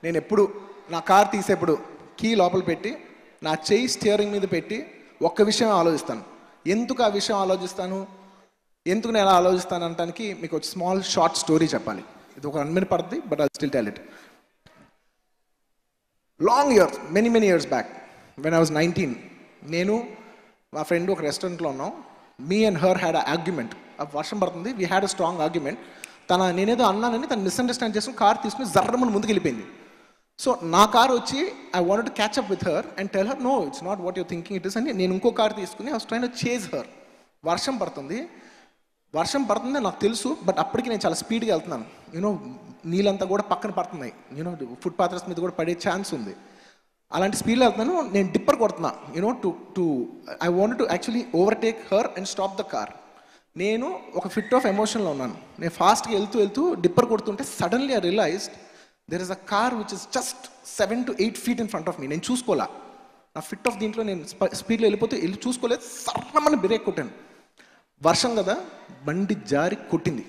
నేను ఎప్పుడు నా కార్ తీసేప్పుడు కీ లోపల పెట్టి నా చెయ్యి స్టియరింగ్ మీద పెట్టి ఒక్క విషయం ఆలోచిస్తాను ఎందుకు ఆ విషయం ఆలోచిస్తాను ఎందుకు నేను ఎలా ఆలోచిస్తాను అనడానికి మీకు ఒక స్మాల్ షార్ట్ స్టోరీ చెప్పాలి ఇది ఒక వన్ మినిట్ పడుతుంది but I still tell it long years many many years back when I was nineteen నేను మా ఫ్రెండ్ ఒక రెస్టారెంట్లో ఉన్నాం me and her had a argument ఆ వర్షం పడుతుంది we had a strong argument తన నేనేదో అన్నానని తను మిస్అండర్స్టాండ్ చేసుకుని కార్ తీసుకుని జర్రమని ముందుకు వెళ్ళిపోయింది సో నా కార్ వచ్చి I want to catch up with her and tell her no it's not what you're thinking it is అని నేను ఇంకో కార్ తీసుకుని I was trying chase her వర్షం పడుతుంది వర్షం పడుతుంది నాకు తెలుసు బట్ అప్పటికి నేను చాలా స్పీడ్గా వెళ్తున్నాను యూనో నీళ్ళంతా కూడా పక్కన పడుతున్నాయి యూనో ఫుట్ పాత్రస్ మీద కూడా పడే ఛాన్స్ ఉంది అలాంటి స్పీడ్లో వెళ్తున్నాను నేను డిప్పర్ కొడుతున్నా you know to to I want to actually overtake her and stop the car నేను ఒక ఫిట్ ఆఫ్ ఎమోషన్లో ఉన్నాను నేను ఫాస్ట్గా వెళ్తూ వెళ్తూ డిప్పర్ కొడుతుంటే suddenly I realised there is a car which is just seven to eight feet in front of me నేను చూసుకోలే నా ఫిట్ ఆఫ్ దీంట్లో నేను స్పీడ్లో వెళ్ళిపోతే వెళ్ళి చూసుకోలేదు సర్రమని బ్రేక్ కొట్టాను వర్షం కదా బండి జారి కొట్టింది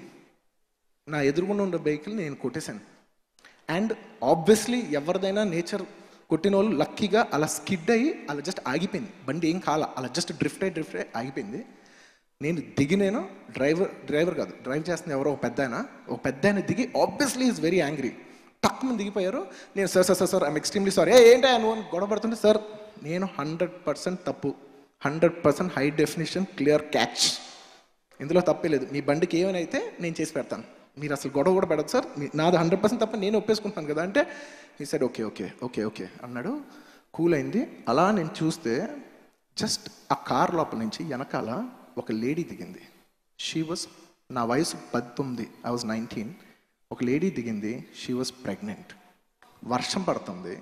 నా ఎదురుగుండా ఉన్న వెహికల్ నేను కొట్టేశాను అండ్ ఆబ్వియస్లీ ఎవరిదైనా నేచర్ కొట్టిన వాళ్ళు లక్కీగా అలా స్కిడ్ అయ్యి అలా జస్ట్ ఆగిపోయింది బండి ఏం కాల అలా జస్ట్ డ్రిఫ్ట్ అయ్యి డ్రిఫ్ట్ అయ్యి ఆగిపోయింది నేను దిగి నేను డ్రైవర్ డ్రైవర్ కాదు డ్రైవ్ చేస్తున్న ఎవరో ఒక పెద్ద ఆయన ఒక పెద్ద ఆయన దిగి ఆబ్వియస్లీ ఈజ్ వెరీ యాంగ్రీ టక్ మంది దిగిపోయారు నేను sir sir sir sir I'm extremely sorry ఏ ఏంటా నువ్వు అని గొడవ పడుతుంటే సార్ నేను హండ్రెడ్ పర్సెంట్ తప్పు hundred percent high definition clear catch ఇందులో తప్పే లేదు మీ బండికి ఏమైనా అయితే నేను చేసి పెడతాను మీరు అసలు గొడవ కూడా పెడదు సార్ మీ- నాది హండ్రెడ్ పర్సెంట్ తప్ప నేను ఒప్పేసుకుంటాను కదా అంటే ఈ side okay okay okay okay అన్నాడు కూల్ అయింది అలా నేను చూస్తే జస్ట్ ఆ కార్ లోపల నుంచి వెనకాల ఒక లేడీ దిగింది షీ వాజ్ నా వయసు పద్దెనిమిది ఐ వాజ్ నైన్టీన్ ఒక లేడీ దిగింది షీ వాజ్ ప్రెగ్నెంట్ వర్షం పడుతుంది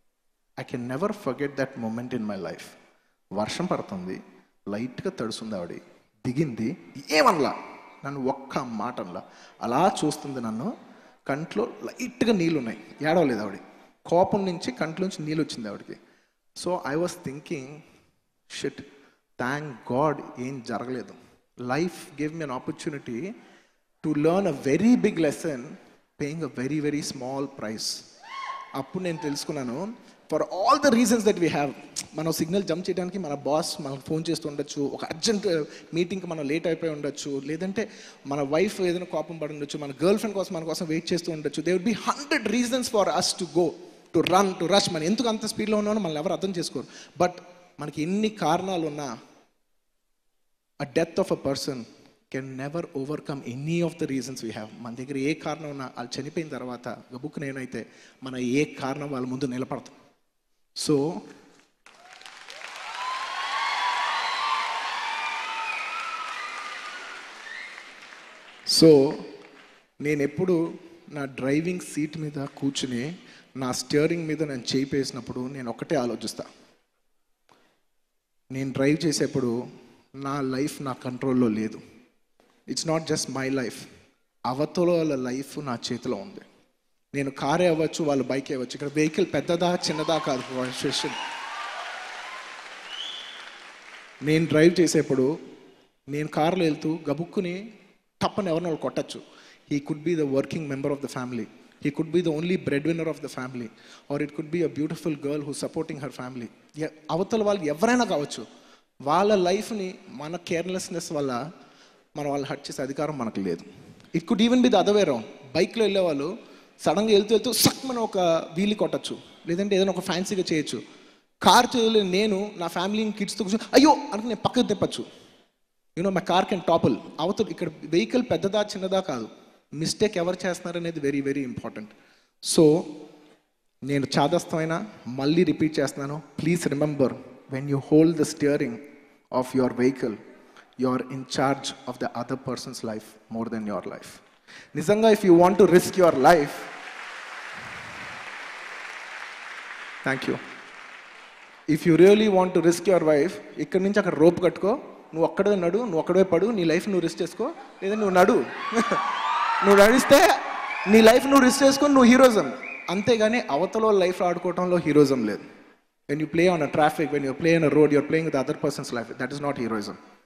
I can never forget that moment in my life వర్షం పడుతుంది లైట్గా తడుస్తుంది ఆవిడ దిగింది ఏమనలా నన్ను ఒక్క మాట అనలా అలా చూస్తుంది నన్ను కంట్లో లైట్గా నీళ్ళు ఉన్నాయి ఏడవలేదు ఆవిడ కోపం నుంచి కంట్లోంచి నీళ్ళు వచ్చింది ఆవిడకి so I was thinking shit thank god ఏం జరగలేదు life give me an opportunity to learn a very big lesson paying a very very small price అప్పుడు నేను తెలుసుకున్నాను for all the reasons that we have మనం signal jump చేయడానికి మన boss మనకు phone చేస్తూ ఉండొచ్చు ఒక అర్జెంట్ మీటింగ్కి మనం లేట్ అయిపోయి ఉండొచ్చు లేదంటే మన వైఫ్ ఏదైనా కోపం పడి ఉండొచ్చు మన గర్ల్ ఫ్రెండ్ కోసం మన కోసం వెయిట్ చేస్తూ ఉండొచ్చు they would be hundred reasons for us to go to run to rush మనం ఎందుకు అంత స్పీడ్లో ఉన్నామో మనల్ని ఎవరు అర్థం చేసుకోరు బట్ మనకి ఎన్ని కారణాలు ఉన్నా a death of a person can never overcome any of the reasons we have మన దగ్గర ఏ కారణం ఉన్నా వాళ్ళు చనిపోయిన తర్వాత బుక్ నేనైతే మన ఏ కారణం వాళ్ళ ముందు నిలబడతాం సో సో నేను ఎప్పుడు నా డ్రైవింగ్ సీట్ మీద కూర్చుని నా స్టియరింగ్ మీద నేను చేయి వేసినప్పుడు నేను ఒక్కటే ఆలోచిస్తా నేను డ్రైవ్ చేసేప్పుడు నా లైఫ్ నా కంట్రోల్లో లేదు it's not just my life అవతల వాళ్ళ లైఫ్ నా చేతిలో ఉంది నేను కారే అవ్వచ్చు వాళ్ళ బైక్ అవ్వచ్చు ఇక్కడ వెహికల్ పెద్దదా చిన్నదా కాదు క్వశ్చన్ నేను డ్రైవ్ చేసేప్పుడు నేను కార్లో వెళ్తూ గబుక్కుని తప్పని ఎవరిని వాళ్ళు కొట్టచ్చు he could be the working member of the family he could be the only breadwinner of the family or it could be a beautiful girl who supporting her family అవతల వాళ్ళు ఎవరైనా కావచ్చు వాళ్ళ లైఫ్ని మన కేర్లెస్నెస్ వల్ల మనం వాళ్ళు హట్ చేసే అధికారం మనకు లేదు it could even be the other way round బైక్లో వెళ్ళే వాళ్ళు సడన్గా వెళ్తూ వెళ్తూ సక్ మనం ఒక వీలు కొట్టచ్చు లేదంటే ఏదైనా ఒక ఫ్యాన్సీగా చేయొచ్చు కార్ చేయలేని నేను నా ఫ్యామిలీని కిడ్స్తో కూర్చొని అయ్యో అంటే నేను పక్కకు తిప్పచ్చు you know my car can topple అవతల ఇక్కడ వెహికల్ పెద్దదా చిన్నదా కాదు మిస్టేక్ ఎవరు చేస్తున్నారు అనేది వెరీ వెరీ ఇంపార్టెంట్ సో నేను చాదస్తమైన మళ్ళీ రిపీట్ చేస్తున్నాను please remember when you hold the steering of your vehicle you are in charge of the other person's life more than your life నిజంగా if you want to risk your life thank you if you really want to risk your wife ఇక్కడి నుంచి అక్కడ rope కట్టుకో నువ్వు అక్కడే నడు నువ్వు అక్కడే పడు నీ లైఫ్ నువ్వు రిస్క్ చేసుకో లేదా నువ్వు నడు నువ్వు నడిస్తే నీ లైఫ్ నువ్వు రిస్క్ చేసుకొని నువ్వు హీరోజం అంతేగాని అవతల లైఫ్ ఆడుకోవడంలో హీరోజం లేదు when you play on a traffic when you play on a road you're playing with other person's life that is not heroism